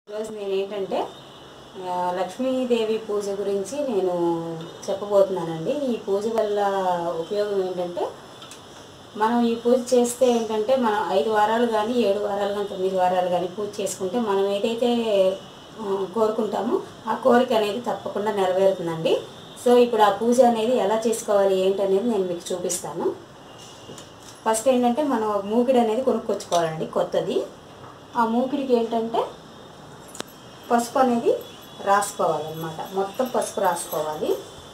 ఈరోజు నేను ఏంటంటే ఆ, లక్ష్మీదేవి పూజ గురించి నేను చెప్పబోతున్నానండి ఈ పూజ వల్ల ఉపయోగం ఏంటంటే మనం ఈ పూజ చేస్తే ఏంటంటే మనం ఐదు వారాలు కానీ ఏడు వారాలు కానీ తొమ్మిది వారాలు కానీ పూజ చేసుకుంటే మనం ఏదైతే ఆ, కోరుకుంటామో ఆ కోరిక అనేది తప్పకుండా నెరవేరుతుందండి సో ఇప్పుడు ఆ పూజ అనేది ఎలా చేసుకోవాలి ఏంటి అనేది నేను మీకు చూపిస్తాను ఫస్ట్ ఏంటంటే మనం మూకిడి అనేది కొనుక్కొచ్చుకోవాలండి కొత్తది ఆ మూకిడికి ఏంటంటే పసుపు అనేది రాసుకోవాలన్నమాట మొత్తం పసుపు రాసుకోవాలి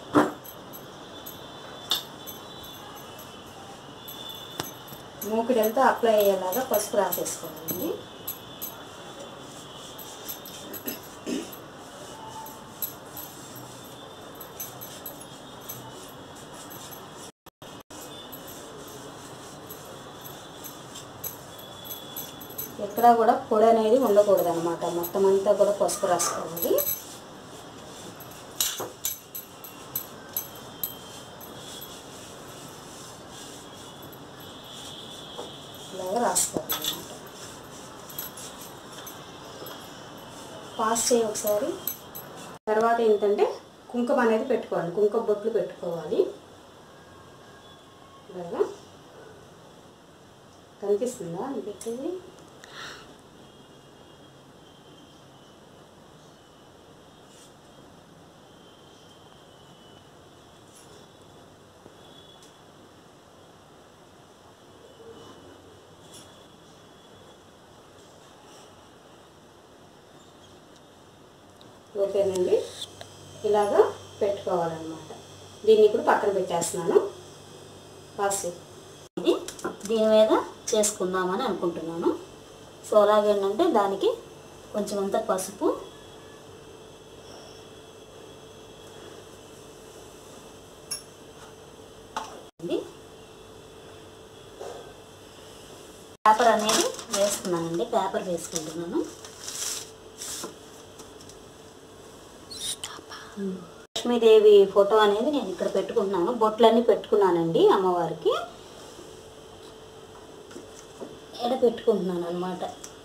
మూకిడంతా అప్లై అయ్యేలాగా పసుపు రాసేసుకోవాలండి ఎక్కడా కూడా పొడి అనేది ఉండకూడదు అనమాట మొత్తం అంతా కూడా పసుపు రాసుకోవాలి ఇలాగా రాసుకోవాలి అనమాట పాస్ చేయి ఒకసారి తర్వాత ఏంటంటే కుంకుమ అనేది పెట్టుకోవాలి కుంకుమ బొట్లు పెట్టుకోవాలి ఇలాగా కనిపిస్తుందా అనిపించేది ఓకేనండి ఇలాగా పెట్టుకోవాలన్నమాట దీన్ని ఇప్పుడు పక్కన పెట్టేస్తున్నాను పాస్ ఇది దీని మీద చేసుకుందామని అనుకుంటున్నాను సో అలాగేంటంటే దానికి కొంచెం అంత పసుపు ఇది పేపర్ అనేది వేస్తున్నానండి పేపర్ వేసుకుంటున్నాను లక్ష్మీదేవి ఫోటో అనేది నేను ఇక్కడ పెట్టుకుంటున్నాను బొట్లన్నీ పెట్టుకున్నానండి అమ్మవారికి ఎడ పెట్టుకుంటున్నాను అనమాట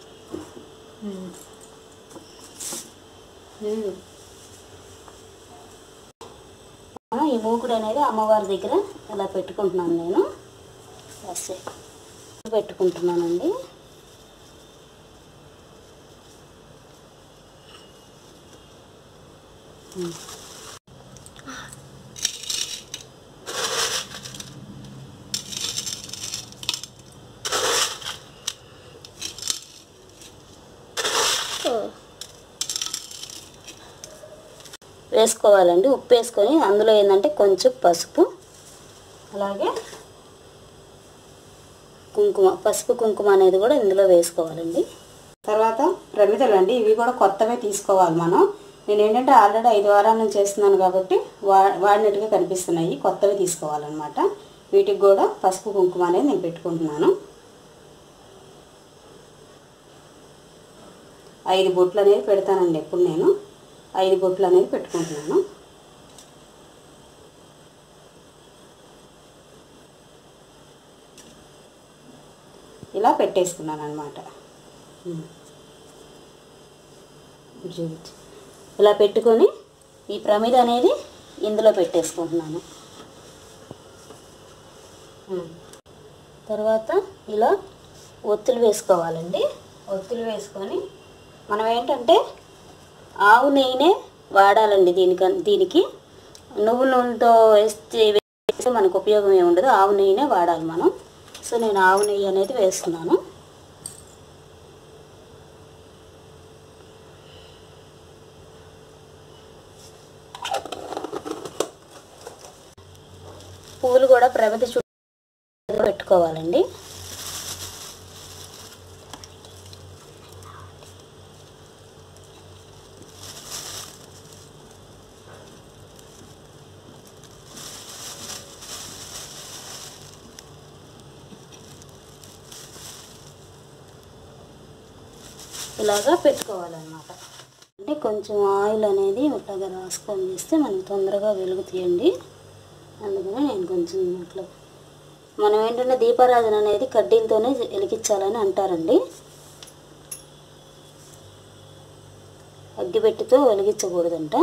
ఈ మూకుడు అనేది అమ్మవారి దగ్గర ఇలా పెట్టుకుంటున్నాను నేను వస్తే పెట్టుకుంటున్నానండి వేసుకోవాలండి ఉప్పు వేసుకొని అందులో ఏంటంటే కొంచెం పసుపు అలాగే కుంకుమ పసుపు కుంకుమ అనేది కూడా ఇందులో వేసుకోవాలండి తర్వాత ప్రమిదలు అండి ఇవి కూడా కొత్తవే తీసుకోవాలి మనం నేను ఏంటంటే ఆల్రెడీ ఐదు వారాల నుంచి చేస్తున్నాను కాబట్టి వా వాడినట్టుగా కనిపిస్తున్నాయి కొత్తవి తీసుకోవాలన్నమాట వీటికి కూడా పసుపు కుంకుమ అనేది నేను పెట్టుకుంటున్నాను ఐదు బొట్లు అనేది పెడతానండి ఎప్పుడు నేను ఐదు బొట్లు అనేది పెట్టుకుంటున్నాను ఇలా పెట్టేసుకున్నాను అనమాట ఇలా పెట్టుకొని ఈ ప్రమిద అనేది ఇందులో పెట్టేసుకుంటున్నాను ఉమ్. తర్వాత ఇలా ఒత్తులు వేసుకోవాలండి ఒత్తులు వేసుకొని మనం ఏంటంటే ఆవు నెయ్యినే వాడాలండి దీనికి దీనికి నువ్వు నూనెతో వేస్తే వేస్తే మనకు ఉపయోగం ఏమి ఉండదు ఆవు నెయ్యినే వాడాలి మనం సో నేను ఆవు నెయ్యి అనేది వేస్తున్నాను పువ్వులు కూడా ప్రమిద చుట్టూ పెట్టుకోవాలండి ఇలాగా పెట్టుకోవాలన్నమాట అంటే కొంచెం ఆయిల్ అనేది ఇట్లాగా రాసుకొని చేస్తే మనకి తొందరగా వెలుగుతాయండి అందుకని నేను కొంచెం ఇట్లా మనం ఏంటంటే దీపారాధన అనేది కడ్డీలతోనే వెలిగించాలని అంటారండి అగ్గిపెట్టితో వెలిగించకూడదంట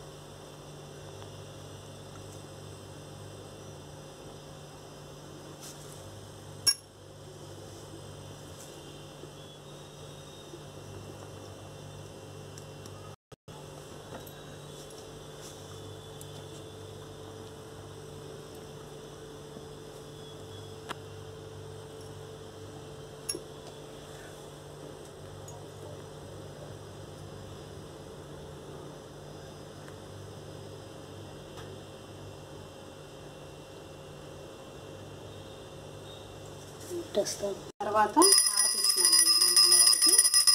వస్తాం తర్వాత ఆరపిస్తున్నానండి నేను అమ్మవారికి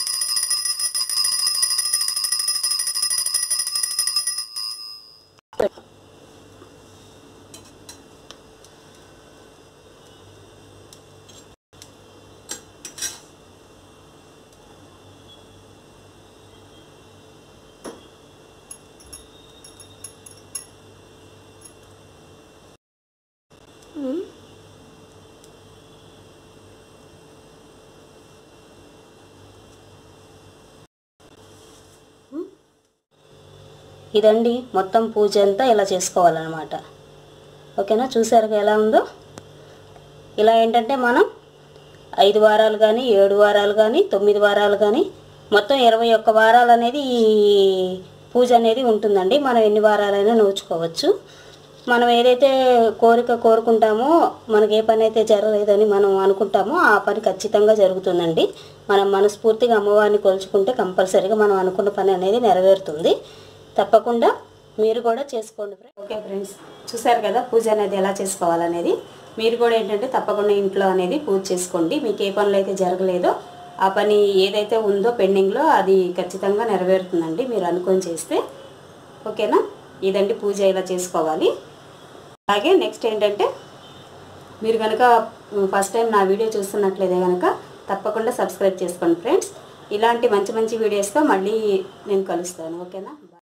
ఇదండి మొత్తం పూజ అంతా ఇలా చేసుకోవాలన్నమాట ఓకేనా చూసారుగా ఎలా ఉందో ఇలా ఏంటంటే మనం ఐదు వారాలు కానీ ఏడు వారాలు కానీ తొమ్మిది వారాలు కానీ మొత్తం ఇరవై ఒక్క వారాలు అనేది ఈ పూజ అనేది ఉంటుందండి మనం ఎన్ని వారాలైనా నోచుకోవచ్చు మనం ఏదైతే కోరిక కోరుకుంటామో మనకి ఏ పని అయితే జరగలేదని మనం అనుకుంటామో ఆ పని ఖచ్చితంగా జరుగుతుందండి మనం మనస్ఫూర్తిగా అమ్మవారిని కొలుచుకుంటే కంపల్సరీగా మనం అనుకున్న పని అనేది నెరవేరుతుంది తప్పకుండా మీరు కూడా చేసుకోండి ఫ్రెండ్స్ ఓకే ఫ్రెండ్స్ చూసారు కదా పూజ అనేది ఎలా చేసుకోవాలనేది మీరు కూడా ఏంటంటే తప్పకుండా ఇంట్లో అనేది పూజ చేసుకోండి మీకు ఏ పనులు అయితే జరగలేదో ఆ పని ఏదైతే ఉందో పెండింగ్లో అది ఖచ్చితంగా నెరవేరుతుందండి మీరు అనుకొని చేస్తే ఓకేనా ఇదండి పూజ ఇలా చేసుకోవాలి అలాగే నెక్స్ట్ ఏంటంటే మీరు కనుక ఫస్ట్ టైం నా వీడియో చూస్తున్నట్లయితే కనుక తప్పకుండా సబ్స్క్రైబ్ చేసుకోండి ఫ్రెండ్స్ ఇలాంటి మంచి మంచి వీడియోస్తో మళ్ళీ నేను కలుస్తాను ఓకేనా